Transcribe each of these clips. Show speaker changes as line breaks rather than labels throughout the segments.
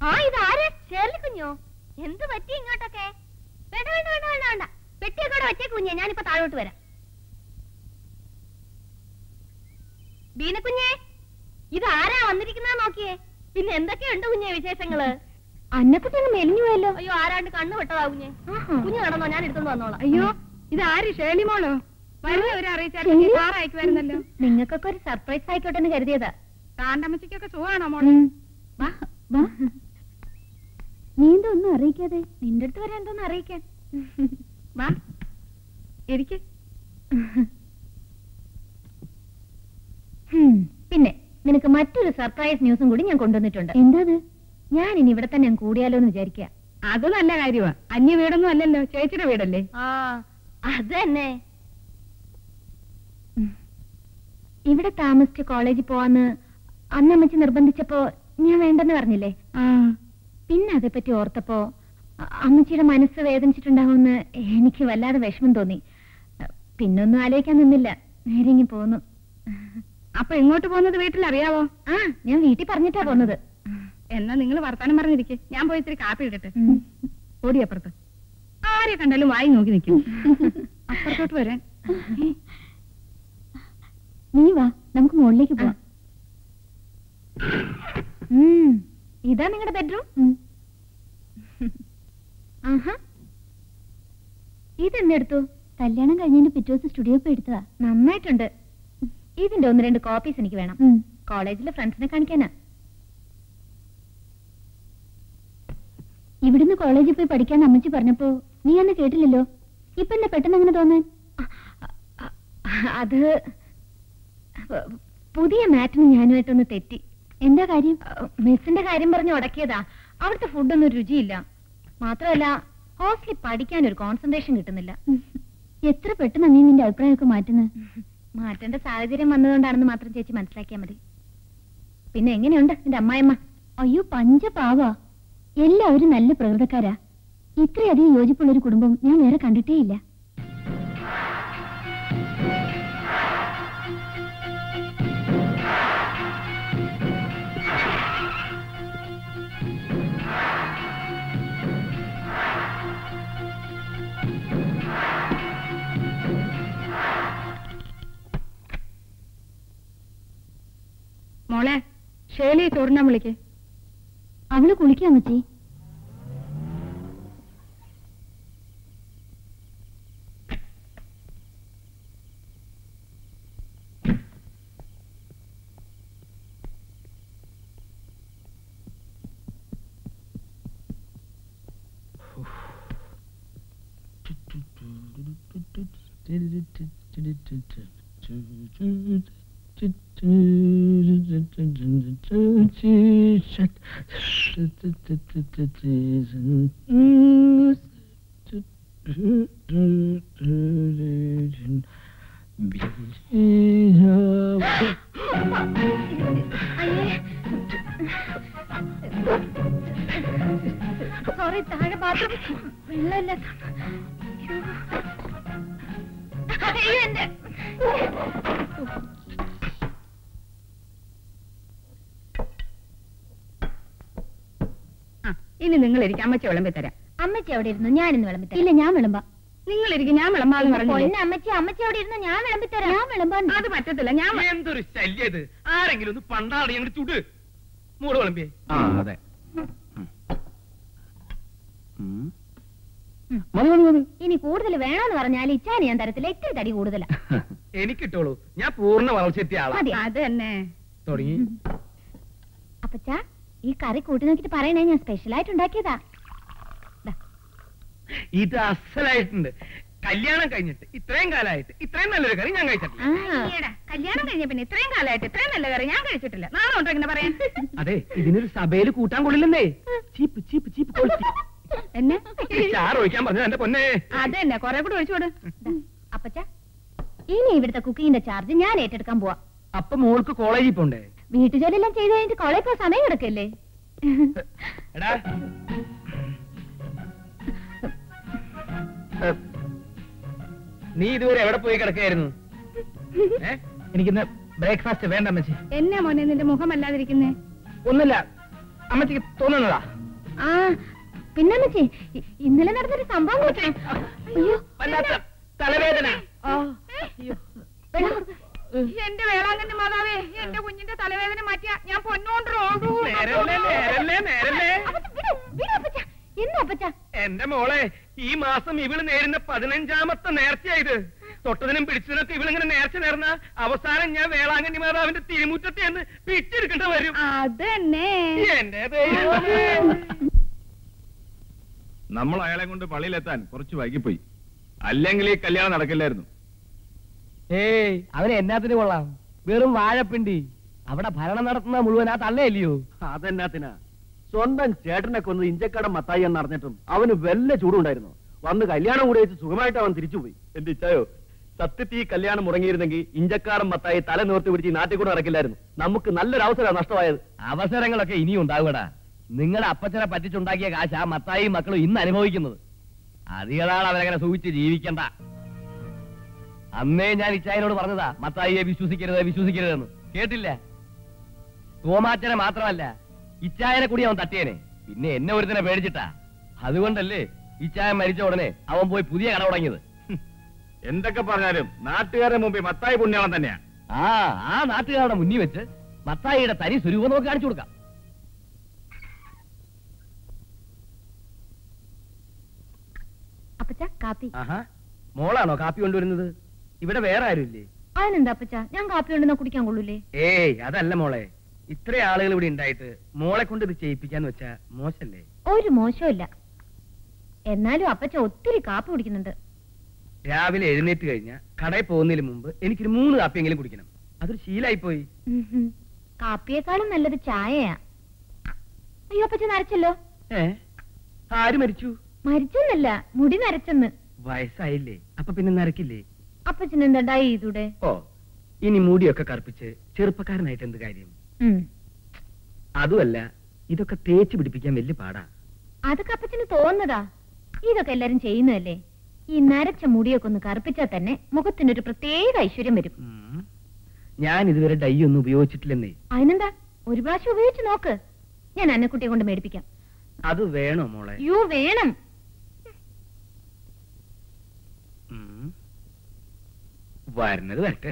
ആ ഇതാര് ഷേർലി കുഞ്ഞോ എന്ത് പറ്റി ഇങ്ങോട്ടൊക്കെ വേണ്ട വേണ്ട വേണ്ട വേണ്ട വേണ്ട പെട്ടിയൊക്കെ ഇവിടെ വെച്ചേ കുഞ്ഞെ ഞാനിപ്പോ താഴോട്ട് വരാം ബീനക്കുഞ്ഞെ ഇതാരാ വന്നിരിക്കുന്ന നോക്കിയേ പിന്നെ എന്തൊക്കെയുണ്ട് കുഞ്ഞെ വിശേഷങ്ങള് അന്നക്കുട്ടി അങ്ങ് മെലിഞ്ഞു പോയല്ലോ അയ്യോ ആരാണ്ട് കണ്ണു പെട്ടതാ കുഞ്ഞെ കുഞ്ഞു നടന്നോ ഞാൻ എടുത്തോണ്ട് വന്നോളാം
അയ്യോ ഇത് ആര് ഷേളി മോളോ വരുന്നവരെ അറിയിച്ചാൽ കാർ അയക്കുമായിരുന്നല്ലോ
നിങ്ങൾക്കൊക്കെ ഒരു സർപ്രൈസ് ആയിക്കോട്ടെ എന്ന് കരുതിയതാ
കാണ്ടമ്മച്ചിക്കൊക്കെ സുഖമാണോ മോളെ
വാ വാ നീ എന്താ ഒന്നും അറിയിക്കാതെ നിന്റെ അടുത്ത് വരെ എന്തോന്ന് അറിയിക്കാൻ
വാ ഇരിക്ക്
ഹും, പിന്നെ നിനക്ക് മറ്റൊരു സർപ്രൈസ് ന്യൂസും കൂടി ഞാൻ കൊണ്ടുവന്നിട്ടുണ്ട് എന്താത് ഞാൻ ഇനി ഇവിടെ തന്നെ അങ്ങ് കൂടിയാലോ എന്ന് വിചാരിക്കുക
അത് നല്ല കാര്യമാ അന്യ വീടൊന്നും അല്ലല്ലോ ചേച്ചിയുടെ വീടല്ലേ
ആ അത് തന്നെ ഇവിടെ താമസിച്ച് കോളേജിൽ പോവാന്ന് അന്ന് അമ്മച്ചി നിർബന്ധിച്ചപ്പോ ഞാൻ വേണ്ടെന്ന് പറഞ്ഞില്ലേ
ആ
പിന്നെ അതേപ്പറ്റി ഓർത്തപ്പോ അ- അമ്മച്ചിയുടെ മനസ്സ് വേദനിച്ചിട്ടുണ്ടാവുമെന്ന് എനിക്ക് വല്ലാതെ വിഷമം തോന്നി പിന്നൊന്നും ആലോചിക്കാൻ നിന്നില്ല നേരെ ഇങ്ങി പോന്നു
അപ്പൊ ഇങ്ങോട്ട് പോകുന്നത് വീട്ടിൽ അറിയാവോ
ആ ഞാൻ വീട്ടിൽ പറഞ്ഞിട്ടാ പോന്നത്
എന്നാ നിങ്ങൾ വർത്താനം പറഞ്ഞിരിക്കെ ഞാൻ പോയി ഇത്തിരി കാപ്പി ഇടട്ടെ
ഉം.
ഓടി അപ്പുറത്ത് ആരെ കണ്ടാലും വായി നോക്കി നിൽക്കും അപ്പുറത്തോട്ട് വരാൻ
നീ വാ നമുക്ക് മുകളിലേക്ക് പോവാം ഉം, ഇതാ നിങ്ങളുടെ ബെഡ്റൂം ആഹാ ഇതെന്തെടുത്തു കല്യാണം കഴിഞ്ഞതിന്റെ പിറ്റേ ദിവസം സ്റ്റുഡിയോ പോയി എടുത്തതാ നന്നായിട്ടുണ്ട് ഇതിന്റെ ഒന്ന് രണ്ട് കോപ്പീസ് എനിക്ക് വേണം കോളേജിലെ ഫ്രണ്ട്സിനെ കാണിക്കാനാ ഇവിടുന്ന് കോളേജിൽ പോയി പഠിക്കാൻ അമ്മച്ചി പറഞ്ഞപ്പോ നീ അന്ന് കേട്ടില്ലല്ലോ ഇപ്പൊ എന്താ പെട്ടെന്ന് അങ്ങനെ തോന്നാൻ അത് പുതിയ മാറ്റിന് ഞാനുമായിട്ടൊന്ന് തെറ്റി എന്താ കാര്യം മിസ്സിന്റെ കാര്യം പറഞ്ഞ് ഉടക്കിയതാ അവിടുത്തെ ഫുഡൊന്നും രുചിയില്ല മാത്രമല്ല ഹോസ്റ്റലിൽ പഠിക്കാൻ ഒരു കോൺസെൻട്രേഷൻ കിട്ടുന്നില്ല എത്ര പെട്ടെന്ന് നീ നിന്റെ അഭിപ്രായമൊക്കെ മാറ്റുന്നത് മാറ്റേണ്ട സാഹചര്യം വന്നതുകൊണ്ടാണെന്ന് മാത്രം ചേച്ചി മനസ്സിലാക്കിയാൽ മതി പിന്നെ എങ്ങനെയുണ്ട് നിന്റെ അമ്മായിമ്മ അയ്യോ പഞ്ചപാവാ എല്ലാവരും നല്ല പ്രകൃതക്കാരാ ഇത്രയധികം യോജിപ്പുള്ള ഒരു കുടുംബം ഞാൻ വേറെ കണ്ടിട്ടേയില്ല
മോളെ ഷേലിയെ ചോറിനാൻ വിളിക്ക്
അവള് കുളിക്കാൻ പറ്റി സോറി താഴെ ബാത്റൂം വെള്ളമില്ല അയ്യോ എന്റെ
ആ ഇനി നിങ്ങൾ ഇരിക്കും അമ്മച്ചി വിളമ്പി തരാം
അമ്മച്ചി അവിടെ ഇരുന്നു ഞാനിന്ന് വിളമ്പിത്തരാം ഇല്ല ഞാൻ വിളമ്പാം
നിങ്ങൾ ഇരിക്കും ഞാൻ വിളമ്പാന്ന് പറഞ്ഞില്ലേ
പൊന്നെ അമ്മച്ചി അമ്മച്ചി അവിടെ ഇരുന്നു ഞാൻ വിളമ്പിത്തരാം ഞാൻ വിളമ്പാൻ
അത് പറ്റത്തില്ല ഞാൻ വ-
എന്തൊരു ശല്യം ഇത് ആരെങ്കിലും ഒന്ന് പണ്ടാടി ഞങ്ങൾ ചുട് മൂട് വിളമ്പിയേ
ആ അതെ മതി മതി മതി
ഇനി കൂടുതൽ വേണമെന്ന് പറഞ്ഞാൽ ഇച്ചാന് ഞാൻ തരത്തില്ല ഇത്തിരി തടി കൂടുതലാ
എനിക്കിട്ടോളൂ ഞാൻ പൂർണ്ണ വളർച്ചെത്തിയ ആളാ
മതി
അത് തന്നെ
തുടങ്ങി
അപ്പച്ചാ ഈ കറി കൂട്ടി നോക്കിട്ട് പറയണേ ഞാൻ സ്പെഷ്യൽ ആയിട്ട് ഉണ്ടാക്കിയതാ ദാ.
ഇത് അസലായിട്ടുണ്ട് കല്യാണം കഴിഞ്ഞിട്ട് ഇത്രയും കാലമായിട്ട് ഇത്രയും നല്ലൊരു കറി ഞാൻ കഴിച്ചിട്ടില്ല
ആ.
ഈയെടാ, കല്യാണം കഴിഞ്ഞ പിന്നെ ഇത്രയും കാലമായിട്ട് ഇത്രയും നല്ല കറി ഞാൻ കഴിച്ചിട്ടില്ല നാളെ ഉണ്ടോ ഇങ്ങനെ പറയാൻ
അതെ ഇതിനൊരു സഭയിൽ കൂട്ടാൻ കൊള്ളില്ലെന്നേ ചീപ്പ് ചീപ്പ് ചീപ്പ് ക്വാളിറ്റി.
എന്നെ
ഈ ചാറ് ഒഴിക്കാൻ പറഞ്ഞത് എന്റെ പൊന്നെ
അത് തന്നെ കൊറേ കൂടെ ഒഴിച്ചോട്
ദാ, അപ്പച്ചാ ഇനി ഇവിടുത്തെ കുക്കിങ്ങിന്റെ ചാർജ് ഞാൻ ഏറ്റെടുക്കാൻ പോവാ
അപ്പൊ മോൾക്ക് കോളേജിൽ പോണ്ടേ
വീട്ടുജോലിയെല്ലാം ചെയ്ത് കഴിഞ്ഞിട്ട് കോളേജ് പോകാൻ സമയം കിടക്കല്ലേ
എടാ ഏ, നീ ഇതുവരെ എവിടെ പോയി കിടക്കായിരുന്നു ഏ? എനിക്കിന്ന് ബ്രേക്ക്ഫാസ്റ്റ് വേണ്ട അമ്മച്ചി
എന്നെ മോനെ നിന്റെ മുഖമല്ലാതിരിക്കുന്നേ
ഒന്നുമില്ല അമ്മച്ചിക്ക് തോന്നുന്നതാ
ആ പിന്നെ അമ്മച്ചി ഇ- ഇന്നലെ നടന്നൊരു സംഭവം കേട്ടോ അയ്യോ
വല്ലാത്ത തലവേദന ആ, അയ്യോ.
വെള്ളം കൊടുക്ക്.
എന്റെ വേളാങ്കണ്ണി മാതാവേ എന്റെ കുഞ്ഞിന്റെ തലവേദന മാറ്റിയ ഞാൻ പൊന്നോണ്ടോ
നേരല്ലേ നേരല്ലേ നേരല്ലേ
അപ്പച്ച, വിട്, വിട് അപ്പച്ച. എന്താ അപ്പച്ച
എന്റെ മോളെ ഈ മാസം ഇവള് നേരുന്ന പതിനഞ്ചാമത്തെ നേർച്ചയായത് തൊട്ടതിനും പിടിച്ചതിനൊക്കെ ഇവളിങ്ങനെ നേർച്ച നേർന്ന അവസാനം ഞാൻ വേളാങ്കണ്ണി മാതാവിന്റെ തിരുമുറ്റത്തെ എന്ന് പിച്ചെടുക്കേണ്ട വരും
അതന്നെ
എന്റെ ദൈവമേ.
നമ്മൾ അയാളെ കൊണ്ട് പള്ളിയിലെത്താൻ കുറച്ച് വൈകിപ്പോയി അല്ലെങ്കിൽ ഈ കല്യാണം നടക്കില്ലായിരുന്നു
ഏയ് അവനെ എന്നാത്തിന് കൊള്ളാം വെറും വാഴപ്പിണ്ടി അവിടെ ഭരണം നടത്തുന്ന മുഴുവൻ ആ തള്ളയല്ലയോ
അതെന്നാത്തിനാ സ്വന്തം ചേട്ടനെ കൊന്ന് ഇഞ്ചക്കടം മത്തായി എന്ന് അറിഞ്ഞിട്ടും അവന് വല്ല ചൂടുണ്ടായിരുന്നു വന്ന് കല്യാണം കൂടി വെച്ച് സുഖമായിട്ട് അവൻ തിരിച്ചുപോയി എന്റെ ഇച്ചായോ സത്യത്തിൽ ഈ കല്യാണം മുടങ്ങിയിരുന്നെങ്കിൽ ഇഞ്ചക്കാടൻ മത്തായി തല നിവർത്തി പിടിച്ച് ഈ നാട്ടിൽ കൂടെ നടക്കില്ലായിരുന്നു നമുക്ക് നല്ലൊരു അവസരമാണ് നഷ്ടമായത്
അവസരങ്ങളൊക്കെ ഇനിയും ഉണ്ടാവുകടാ നിങ്ങളുടെ അപ്പച്ചനെ പറ്റിച്ചുണ്ടാക്കിയ കാശ് ആ മത്തായി മക്കളും ഇന്ന് അനുഭവിക്കുന്നത് അധികനാൾ അവരങ്ങനെ സൂചിച്ച് ജീവിക്കണ്ട അന്നേ ഞാൻ ഇച്ചായനോട് പറഞ്ഞതാ മത്തായിയെ വിശ്വസിക്കരുത് വിശ്വസിക്കരുതെന്ന് കേട്ടില്ല തോമാച്ചനെ മാത്രമല്ല ഇച്ചായനെ കൂടി അവൻ തട്ടിയേനെ പിന്നെ എന്നെ ഒരുത്തനെ പേടിച്ചിട്ടാ അതുകൊണ്ടല്ലേ ഇച്ചായൻ മരിച്ച ഉടനെ അവൻ പോയി പുതിയ കട തുടങ്ങിയത്
എന്തൊക്കെ പറഞ്ഞാലും നാട്ടുകാരുടെ മുമ്പിൽ മത്തായി പുണ്യാളം തന്നെയാ
ആ ആ നാട്ടുകാരുടെ മുന്നിൽ വെച്ച് മത്തായിയുടെ തനി സ്വരൂപം നമുക്ക് കാണിച്ചു കൊടുക്കാം
അപ്പച്ച കാപ്പി
ആഹാ മോളാണോ കാപ്പി കൊണ്ടുവരുന്നത് ഇവിടെ വേറെ ആരുമില്ലേ
അതിനെന്താ അപ്പച്ച ഞാൻ കാപ്പി കൊണ്ടുവന്നാ കുടിക്കാൻ കൊള്ളൂലേ
ഏയ് അതല്ല മോളെ ഇത്ര ആളുകൾ ഇവിടെ ഉണ്ടായിട്ട് മോളെ കൊണ്ട് ഇത് ചെയ്യിപ്പിക്കാന്ന് വെച്ചാ മോശല്ലേ
ഒരു മോശമില്ല എന്നാലും അപ്പച്ച ഒത്തിരി കാപ്പി കുടിക്കുന്നുണ്ട്
രാവിലെ എഴുന്നേറ്റ് കഴിഞ്ഞാ കടയിൽ പോകുന്നതിന് മുമ്പ് എനിക്കൊരു മൂന്ന് കാപ്പിയെങ്കിലും കുടിക്കണം അതൊരു ശീലായി പോയി
ഉം ഹും. കാപ്പിയേക്കാളും നല്ലത് ചായയാ അയ്യോ അപ്പച്ച നരച്ചല്ലോ
ഏ ആര് മരിച്ചു
മരിച്ചെന്നല്ല മുടി നരച്ചെന്ന്
വയസ്സായില്ലേ അപ്പൊ പിന്നെ നരക്കില്ലേ
അപ്പച്ചൻ എന്താ ഡൈ ചെയ്തൂടെ
ഓ ഇനി മുടിയൊക്കെ കറുപ്പിച്ച് ചെറുപ്പക്കാരനായിട്ട് എന്ത് കാര്യം
ഉം.
അതുമല്ല ഇതൊക്കെ തേച്ച് പിടിപ്പിക്കാൻ വലിയ പാടാ
അതൊക്കെ അപ്പച്ചന് തോന്നുന്നതാ ഇതൊക്കെ എല്ലാരും ചെയ്യുന്നതല്ലേ ഈ നരച്ച മുടിയൊക്കെ ഒന്ന് കറുപ്പിച്ചാൽ തന്നെ മുഖത്തിനൊരു പ്രത്യേക ഐശ്വര്യം വരും
ഉം. ഞാൻ ഇതുവരെ ഡൈ ഒന്നും ഉപയോഗിച്ചിട്ടില്ലെന്നേ
അതിനെന്താ ഒരു പ്രാവശ്യം ഉപയോഗിച്ച് നോക്ക് ഞാൻ അന്നക്കുട്ടിയെ കൊണ്ട് മേടിപ്പിക്കാം
അത് വേണോ മോളെ
യോ വേണം
ഉം. വരുന്നത് വരട്ടെ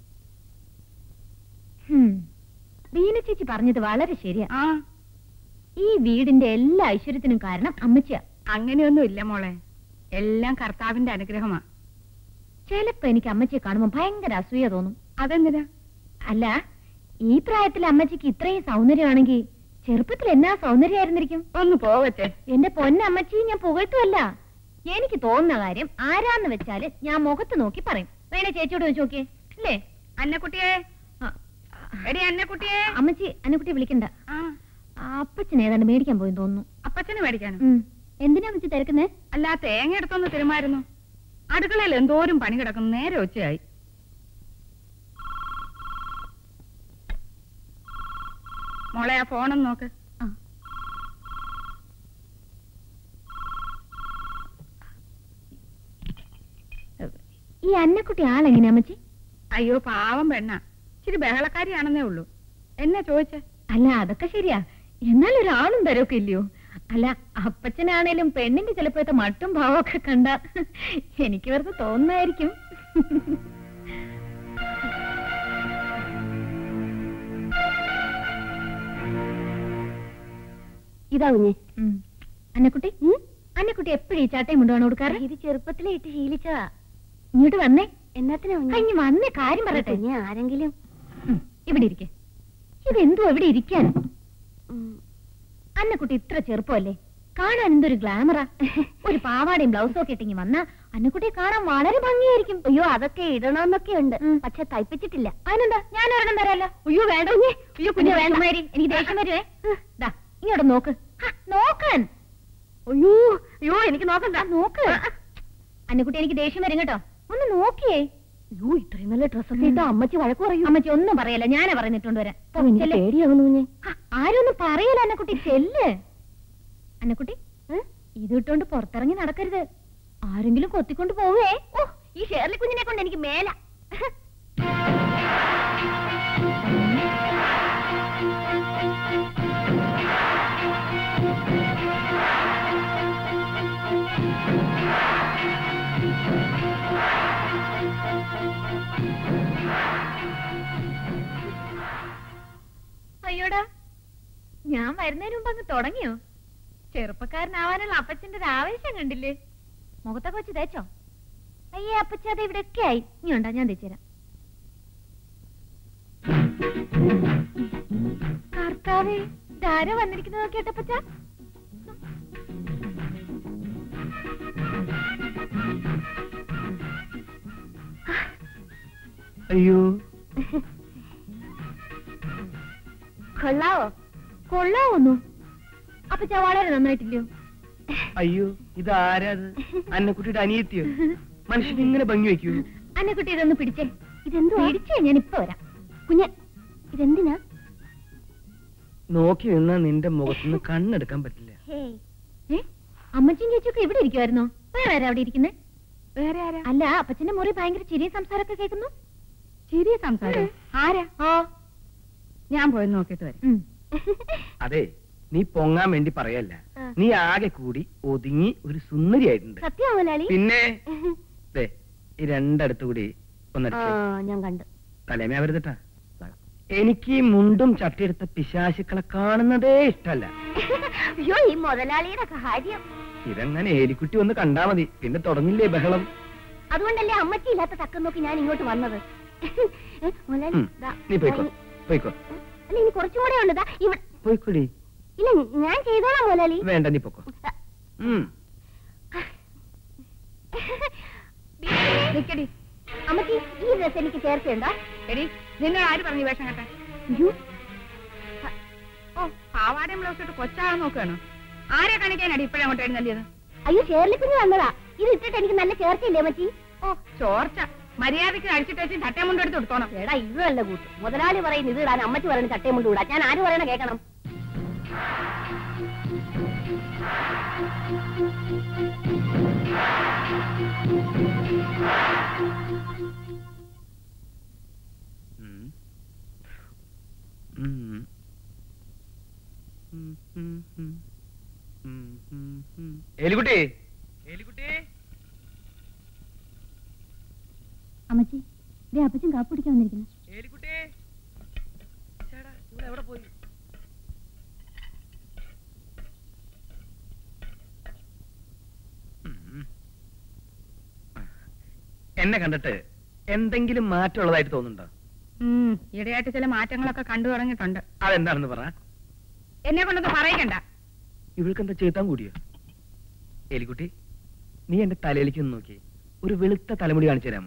ഹും. ബീന ചേച്ചി പറഞ്ഞത് വളരെ ശരിയാ
ആ
ഈ വീടിന്റെ എല്ലാ ഐശ്വര്യത്തിനും കാരണം അമ്മച്ചിയാ
അങ്ങനെയൊന്നും ഇല്ല മോളെ എല്ലാം കർത്താവിന്റെ അനുഗ്രഹമാ
ചിലപ്പോ എനിക്ക് അമ്മച്ചിയെ കാണുമ്പോ ഭയങ്കര അസൂയ തോന്നും
അതെന്തിനാ
അല്ല ഈ പ്രായത്തിൽ അമ്മച്ചിക്ക് ഇത്രയും സൗന്ദര്യമാണെങ്കിൽ ചെറുപ്പത്തിൽ എന്നാ സൗന്ദര്യമായിരുന്നിരിക്കും
ഒന്ന് പോവച്ചേ
എന്റെ പൊന്നമ്മച്ചി ഞാൻ പുകഴ്ത്തുമല്ല എനിക്ക് തോന്നുന്ന കാര്യം ആരാന്ന് വെച്ചാല് ഞാൻ മുഖത്ത് നോക്കി പറയും വേണേ ചേച്ചിയോട് വെച്ച് നോക്കിയേ അല്ലേ
അന്നക്കുട്ടിയെ
ആ,
എടി അന്നക്കുട്ടിയെ
അമ്മച്ചി അന്നക്കുട്ടിയെ വിളിക്കണ്ട
ആ
അപ്പച്ചൻ ഏതാണ്ട് മേടിക്കാൻ പോയി തോന്നുന്നു
അപ്പച്ചന് മേടിക്കാനും
ഉം. എന്തിനാ അമ്മച്ചി തിരക്കുന്നേ
അല്ല തേങ്ങ എടുത്തൊന്ന് തിരുമായിരുന്നു അടുക്കളയിൽ എന്തോരം പണി കിടക്കുന്നു നേരെ ഉച്ചയായി മോളെ ആ ഫോണൊന്ന് നോക്ക്
ആ. ഈ അന്നക്കുട്ടി ആളെങ്ങനെയാ അമ്മച്ചി
അയ്യോ പാവം പെണ്ണ ഇച്ചിരി ബഹളക്കാരിയാണെന്നേ ഉള്ളൂ എന്നെ ചോദിച്ചേ
അല്ല അതൊക്കെ ശരിയാ എന്നാൽ ഒരാളും തരൊക്കെ ഇല്ലയോ അല്ല അപ്പച്ചനാണേലും പെണ്ണിന്റെ ചിലപ്പോഴത്തെ മട്ടും ഭാവമൊക്കെ കണ്ട എനിക്ക് വെറുതെ തോന്നുന്നായിരിക്കും
ഇതാ കുഞ്ഞെ
ഉം. അന്നക്കുട്ടി അന്നക്കുട്ടി എപ്പോഴും ഈ ചാട്ടയും കൊണ്ടുപോകണം കൊടുക്കാറ്
ഇത് ചെറുപ്പത്തിലേ ഇട്ട് ശീലിച്ചതാ
ഇങ്ങോട്ട് വന്നേ
എന്നാത്തിനാ കുഞ്ഞെ?
കഴിഞ്ഞ് വന്നേ കാര്യം പറയട്ടെ
കുഞ്ഞെ ആരെങ്കിലും
ഉം, ഇവിടെ ഇരിക്കെ ഇതെന്തോ ഇവിടെ ഇരിക്കാൻ
ഉം,
അന്നക്കുട്ടി ഇത്ര ചെറുപ്പമല്ലേ കാണാൻ എന്തൊരു ഗ്ലാമറാ ഒരു പാവാടയും ബ്ലൗസും ഒക്കെ ഇട്ടിങ്ങി വന്നാ അന്നക്കുട്ടിയെ കാണാൻ വളരെ ഭംഗിയായിരിക്കും
അയ്യോ അതൊക്കെ ഇടണമെന്നൊക്കെ ഉണ്ട്
ഉം.
പക്ഷെ തയ്പ്പിച്ചിട്ടില്ല
അതിനെന്താ ഞാൻ ഒരെണ്ണം തരാലോ അയ്യോ വേണ്ട കുഞ്ഞേ അയ്യോ കുഞ്ഞെ വേണ്ട മാരി എനിക്ക് ദേഷ്യം വരുവേ ദാ ഇങ്ങോട്ട് നോക്ക് ഹ, നോക്കാൻ അയ്യോ അയ്യോ എനിക്ക് നോക്കണ്ട നോക്ക് അന്നക്കുട്ടി എനിക്ക് ദേഷ്യം വരും കേട്ടോ ഒന്ന് നോക്കിയേ
അയ്യോ ഇത്രയും നല്ല ഡ്രസ്സൊക്കെ ഇട്ടാ അമ്മച്ചി വഴക്ക് പറയൂ
അമ്മച്ചി ഒന്നും പറയല്ല ഞാനാ പറഞ്ഞിട്ടുണ്ട് വരാൻ പോ,
എനിക്ക്
ചെല്ല്.
പേടിയാവുന്നു കുഞ്ഞെ
ഹ, ആരും ഒന്നും പറയല അന്നക്കുട്ടി ചെല്ല് അന്നക്കുട്ടി ഏ? ഇത് ഇട്ടോണ്ട് പുറത്തിറങ്ങി നടക്കരുത് ആരെങ്കിലും കൊത്തിക്കൊണ്ട് പോവേ ഓ ഈ ഷേർലി കുഞ്ഞിനെ കൊണ്ട് എനിക്ക് മേല അയ്യോടാ ഞാൻ വരുന്നതിന് മുമ്പ് അങ്ങ് തുടങ്ങിയോ ചെറുപ്പക്കാരനാവാനുള്ള അപ്പച്ചന്റെ ഒരു ആവേശം കണ്ടില്ലേ മുഖത്തൊക്കെ വെച്ച് തേച്ചോ അയ്യേ അപ്പച്ച അത് ഇവിടെയൊക്കെ ആയി ഇനി ഉണ്ടോ ഞാൻ തേച്ചുതരാം കർത്താവേ ഇതാരോ വന്നിരിക്കുന്നത് കേട്ടപ്പച്ച
അയ്യോ
കൊള്ളാവോ
കൊള്ളാവൊന്നു അപ്പച്ച വളരെ നന്നായിട്ടില്ലയോ
അയ്യോ ഇതാരാത് അന്നക്കുട്ടിയുടെ അനിയത്തിയോ മനുഷ്യൻ ഇങ്ങനെ ഭംഗി വെക്കൂ
അന്നക്കുട്ടി ഇതൊന്ന് പിടിച്ചേ
ഇതെന്തുവാ
പിടിച്ചേ ഞാൻ ഇപ്പൊ വരാം
കുഞ്ഞെ ഇതെന്തിനാ
നോക്കി നിന്നാ നിന്റെ മുഖത്തുനിന്ന് കണ്ണെടുക്കാൻ പറ്റില്ല
ഹേയ്
ഏ അമ്മച്ചും ചേച്ചിയൊക്കെ ഇവിടെ ഇരിക്കുമായിരുന്നോ വേറെ ആരാ അവിടെ ഇരിക്കുന്നേ
വേറെ ആരാ
അല്ല അപ്പച്ചന്റെ മുറി ഭയങ്കര ചിരിയും സംസാരമൊക്കെ കേൾക്കുന്നു
ശരിയ സംസാരം ആരാ
ഓ
ഞാൻ പോയി നോക്കിയിട്ട് വരാം
ഉം.
അതെ നീ പൊങ്ങാൻ വേണ്ടി പറയല്ല
ആ.
നീ ആകെ കൂടി ഒതുങ്ങി ഒരു സുന്ദരിയായിട്ടുണ്ട്
സത്യം മുതലാളി
പിന്നെ ദേ ഈ രണ്ടടുത്ത് കൂടി
ആ
ഒന്നടിച്ച്
ഞാൻ കണ്ടു
തലേമേ വരുതട്ടാ എനിക്ക് ഈ മുണ്ടും ചട്ടിയെടുത്ത പിശാശുക്കളെ കാണുന്നതേ ഇഷ്ടല്ല
അയ്യോ ഈ മുതലാളിയുടെ കാര്യം
ഇതെങ്ങനെ ഏലിക്കുട്ടി ഒന്ന് കണ്ടാ മതി പിന്നെ തുടങ്ങില്ലേ ബഹളം
അതുകൊണ്ടല്ലേ അമ്മച്ചി ഇല്ലാത്ത തക്കം നോക്കി ഞാൻ ഇങ്ങോട്ട് വന്നത് ഏ, മുതലാളി
ഉം.
ദാ,
നീ പോയിക്കോ
ഞാൻ-
പോയിക്കോ
അല്ല ഇനി കുറച്ചും കൂടെ ഉണ്ട് ദാ, ഇവിടെ
പോയിക്കോടി
ഇല്ല ഞാൻ ചെയ്തോളാം മുതലാളി
വേണ്ട നീ പൊക്കോ ഉം
നിക്കടി
അമ്മച്ചി ഈ ഡ്രസ് എനിക്ക് ചേർച്ചയുണ്ടോ
എടി നിങ്ങൾ ആര് പറഞ്ഞു വേഷം കേട്ടെ
അയ്യോ
ഓ പാവാടയും ബ്ലൗസ് ഇട്ട് കൊച്ചാകാൻ നോക്കുകയാണോ ആരെ കാണിക്കാനടി ഇപ്പഴേ അങ്ങോട്ട് എഴുന്നള്ളിയത്
അയ്യോ ഷേർലി കുഞ്ഞ് വന്നതാ ഇത് ഇട്ടിട്ട് എനിക്ക് നല്ല ചേർച്ചയില്ലേ അമ്മച്ചി
ഓ ചോർച്ച മര്യാദയ്ക്ക് അടിച്ചിട്ട് വെച്ച് ചട്ടയും മുണ്ടെടുത്ത് കൊടുത്തോണം
എടാ ഇത് നല്ല കൂട്ട് മുതലാളി പറയുന്നത് ഇത് ഇടാൻ അമ്മച്ചി പറയുന്നത് ചട്ടയും കൊണ്ട് വിടാം ഞാൻ ആര് പറയണ കേൾക്കണം
ഉം. ഉം. ഉം, ഉം, ഉം. ഉം, ഉം, ഉം. എലിക്കുട്ടി എലിക്കുട്ടി
അമ്മച്ചി ദേ അപ്പച്ചൻ കാപ്പ് പിടിക്കാൻ വന്നിരിക്കുന്നു
എലിക്കുട്ടി ചേടാ ഇവിടെ എവിടെ പോയി ഉം. എന്നെ കണ്ടിട്ട് എന്തെങ്കിലും മാറ്റമുള്ളതായിട്ട് തോന്നുന്നുണ്ടോ
ഉം, ഈയിടെയായിട്ട് ചില മാറ്റങ്ങളൊക്കെ കണ്ടു തുടങ്ങിയിട്ടുണ്ട്
അതെന്താണെന്ന് പറ
എന്നെ കൊണ്ടൊന്ന് പറയിക്കണ്ട
ഇവൾക്കെന്താ ചെയ്താൻ കൂടിയോ എലിക്കുട്ടി നീ എന്റെ തലയിലേക്ക് ഒന്ന് നോക്കി ഒരു വെളുത്ത തലമുടി കാണിച്ചു തരാമോ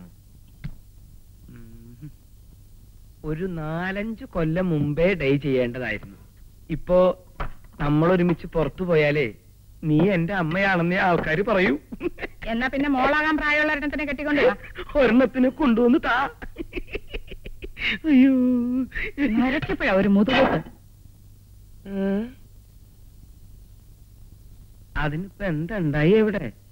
ഉം. ഒരു നാലഞ്ച് കൊല്ലം മുമ്പേ ഡൈ ചെയ്യേണ്ടതായിരുന്നു ഇപ്പോ നമ്മൾ ഒരുമിച്ച് പുറത്തു പോയാലേ നീ എന്റെ അമ്മയാണെന്നേ ആൾക്കാർ പറയൂ
എന്നാ പിന്നെ മോളാകാൻ പ്രായമുള്ള ഒരെണ്ണത്തിനെ കെട്ടിക്കൊണ്ട് വാ.
ഒരെണ്ണത്തിനെ കൊണ്ടുവന്ന് താ അയ്യോ
നരച്ചപ്പോഴാ ഒരു മുതുകൂട്ട്
ഏ? അതിനിപ്പോ എന്താ ഉണ്ടായി എവിടെ